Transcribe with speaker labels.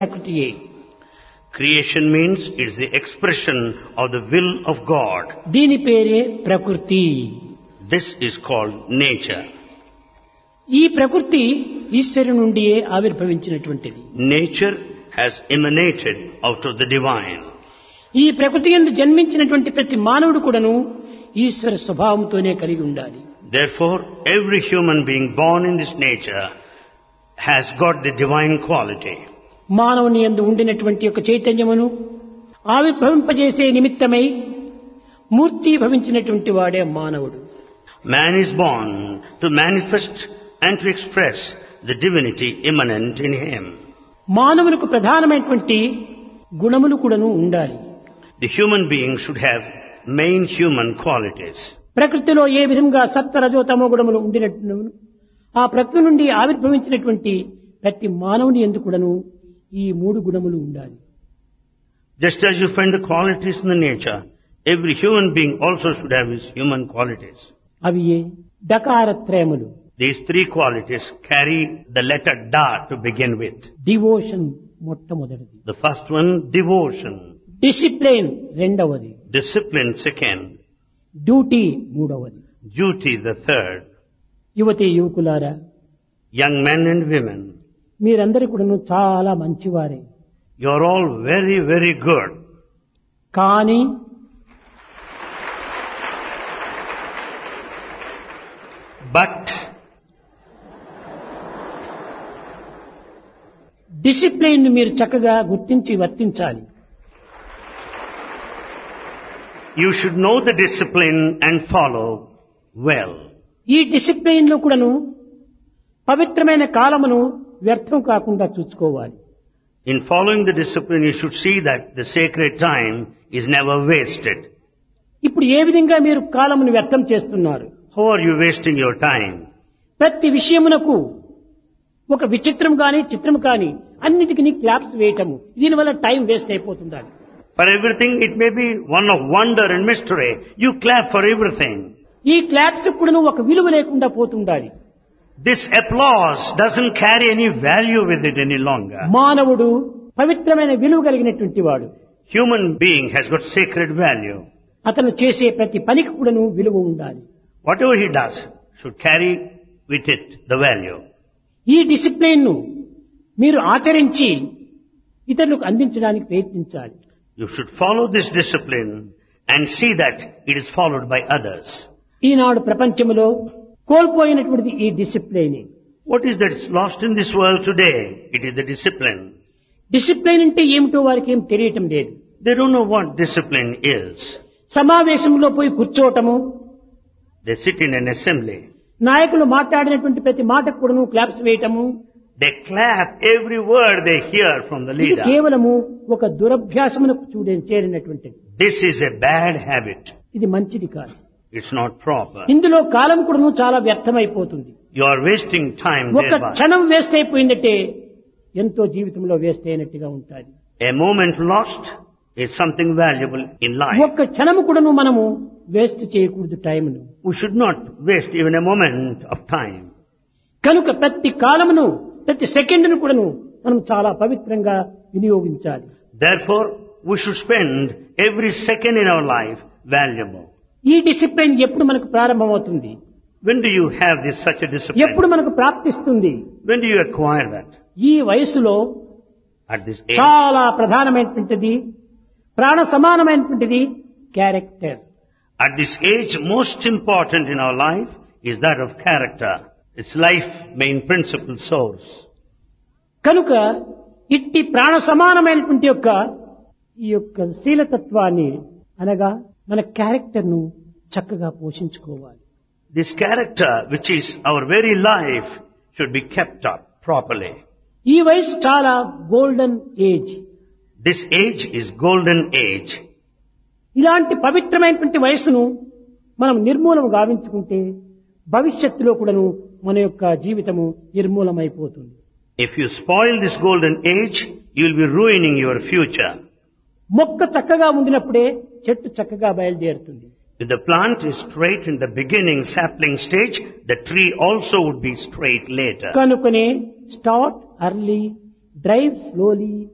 Speaker 1: ప్రకృతియే
Speaker 2: Creation means it's the expression of the will of God.
Speaker 1: దీని పేరే ప్రకృతి
Speaker 2: This is called nature.
Speaker 1: ఈ ప్రకృతి ఈశ్వరు నుండియే ఆవిర్భవించినటువంటిది
Speaker 2: Nature has emanated out of the divine.
Speaker 1: ఈ ప్రకృతి ఎందు జన్మించినటువంటి ప్రతి మానవుడు కూడాను ఈశ్వర స్వభావంతోనే కలిగి ఉండాలి
Speaker 2: Therefore, every human being born in this nature has got the divine quality.
Speaker 1: మానవుని ఎందు ఉండినటువంటి యొక్క చైతన్యమును ఆవిర్భవింపజేసే నిమిత్తమై మూర్తి భవించినటువంటి వాడే మానవుడు
Speaker 2: Man is born to manifest and to express the divinity immanent in him.
Speaker 1: మానవునికి ప్రధానమైనటువంటి గుణములు కూడాను ఉండాలి
Speaker 2: The human being should have main human qualities.
Speaker 1: ప్రకృతిలో ఏ విధంగా సత్వ రజోతమో గుణములు ఉండినట్టు ఆ ప్రకృతి నుండి ఆవిర్భవించినటువంటి ప్రతి మానవుని ఎందు కూడాను ఈ మూడు గుణములు ఉండాలి
Speaker 2: Just as you find the qualities in the nature, every human being also should have his human qualities.
Speaker 1: అవి ఏ డకారత్రయములు
Speaker 2: These three qualities carry the letter Da to begin with.
Speaker 1: Devotion మొట్టమొదటిది
Speaker 2: The first one, devotion.
Speaker 1: Discipline రెండవది
Speaker 2: Discipline second.
Speaker 1: Duty మూడవది
Speaker 2: Duty the third.
Speaker 1: యువతి యువకులారా
Speaker 2: Young men and women,
Speaker 1: మీరందరూ కూడాను చాలా మంచివారే
Speaker 2: you're all very, very good.
Speaker 1: కానీ
Speaker 2: But
Speaker 1: discipline మీరు చక్కగా గుర్తించి వర్తించాలి
Speaker 2: you should know the discipline and follow well.
Speaker 1: ఈ డిసిప్లిన్ లో కూడాను పవిత్రమైన కాలమును వ్యర్థం కాకుండా చూసుకోవాలి
Speaker 2: In following the discipline, you should see that the sacred time is never wasted.
Speaker 1: ఇప్పుడు ఏ విధంగా మీరు కాలమును వ్యర్థం చేస్తున్నారు
Speaker 2: How are you wasting your time?
Speaker 1: ప్రతి విషయమునకు ఒక విచిత్రం కాని చిత్రం కాని అన్నిటికీ క్లాప్స్ వేయటము దీనివల్ల టైం వేస్ట్ అయిపోతుండాలి
Speaker 2: For everything, it may be one of wonder and mystery. You clap for everything.
Speaker 1: ఈ క్లాప్స్ కూడా ఒక విలువ లేకుండా పోతుండాలి
Speaker 2: This applause doesn't carry any value with it any longer.
Speaker 1: మానవుడు పవిత్రమైన విలువ కలిగినటువంటి వాడు
Speaker 2: Human being has got sacred value.
Speaker 1: అతను చేసే ప్రతి పనికి కూడాను విలువ ఉండాలి
Speaker 2: Whatever he does should carry with it the value.
Speaker 1: ఈ డిసిప్లిన్ ను మీరు ఆచరించి ఇతరులకు అందించడానికి ప్రయత్నించాలి
Speaker 2: You should follow this discipline and see that it is followed by others.
Speaker 1: ఈనాడు ప్రపంచంలో కోల్పోయినటువంటిది ఈ discipline
Speaker 2: What is that is lost in this world today? It is the discipline.
Speaker 1: Discipline అంటే ఏమిటో వారికి ఏం తెలియటం లేదు
Speaker 2: They don't know what discipline is.
Speaker 1: సమావేశంలో పోయి కూర్చోవటము
Speaker 2: They sit in an assembly.
Speaker 1: నాయకులు మాట్లాడినటువంటి ప్రతి మాటకు కూడాను క్లాప్స్ వేయటము
Speaker 2: They clap every word they hear from the
Speaker 1: ఇది
Speaker 2: leader.
Speaker 1: కేవలము ఒక దురభ్యాసమునకు చూడే చేరినటువంటిది
Speaker 2: This is a bad habit.
Speaker 1: ఇది మంచిది కాదు
Speaker 2: It's not proper.
Speaker 1: ఇందులో కాలం కూడాను చాలా వ్యర్థమైపోతుంది
Speaker 2: You are wasting time
Speaker 1: ఒక
Speaker 2: thereby.
Speaker 1: క్షణం వేస్ట్ అయిపోయిందంటే ఎంతో జీవితంలో వేస్ట్ అయినట్టుగా ఉంటుంది
Speaker 2: A moment lost is something valuable in life.
Speaker 1: ఒక్క క్షణము కూడాను మనము వేస్ట్ చేయకూడదు టైంను
Speaker 2: We should not waste even a moment of time.
Speaker 1: కనుక ప్రతి కాలమును ప్రతి సెకండ్ను కూడాను మనం చాలా పవిత్రంగా వినియోగించాలి
Speaker 2: Therefore, we should spend every second in our life valuable.
Speaker 1: ఈ డిసిప్లిన్ ఎప్పుడు మనకు ప్రారంభమవుతుంది
Speaker 2: When do you have this such a discipline?
Speaker 1: ఎప్పుడు మనకు ప్రాప్తిస్తుంది
Speaker 2: When do you acquire that?
Speaker 1: ఈ వయసులో
Speaker 2: At this age.
Speaker 1: చాలా ప్రధానమైనటువంటిది ప్రాణ సమానమైనటువంటిది character
Speaker 2: At this age, most important in our life is that of character. It's life main principle source.
Speaker 1: కనుక ఇట్టి ప్రాణ సమానమైనటువంటి యొక్క ఈ యొక్క శీలతత్వాన్ని అనగా మన క్యారెక్టర్ను చక్కగా పోషించుకోవాలి
Speaker 2: This character, which is our very life, should be kept up properly.
Speaker 1: ఈ వయసు చాలా golden age
Speaker 2: This age is golden age.
Speaker 1: ఇలాంటి పవిత్రమైనటువంటి వయసును మనం నిర్మూలన గావించుకుంటే భవిష్యత్తులో కూడాను మన యొక్క జీవితము నిర్మూలమైపోతుంది
Speaker 2: If you spoil this golden age, you will be ruining your future.
Speaker 1: మొక్క చక్కగా ఉండినప్పుడే చెట్టు చక్కగా బయలుదేరుతుంది
Speaker 2: If the plant is straight in the beginning sapling stage, the tree also would be straight later.
Speaker 1: కనుకనే స్టార్ట్ అర్లీ డ్రైవ్ స్లోలీ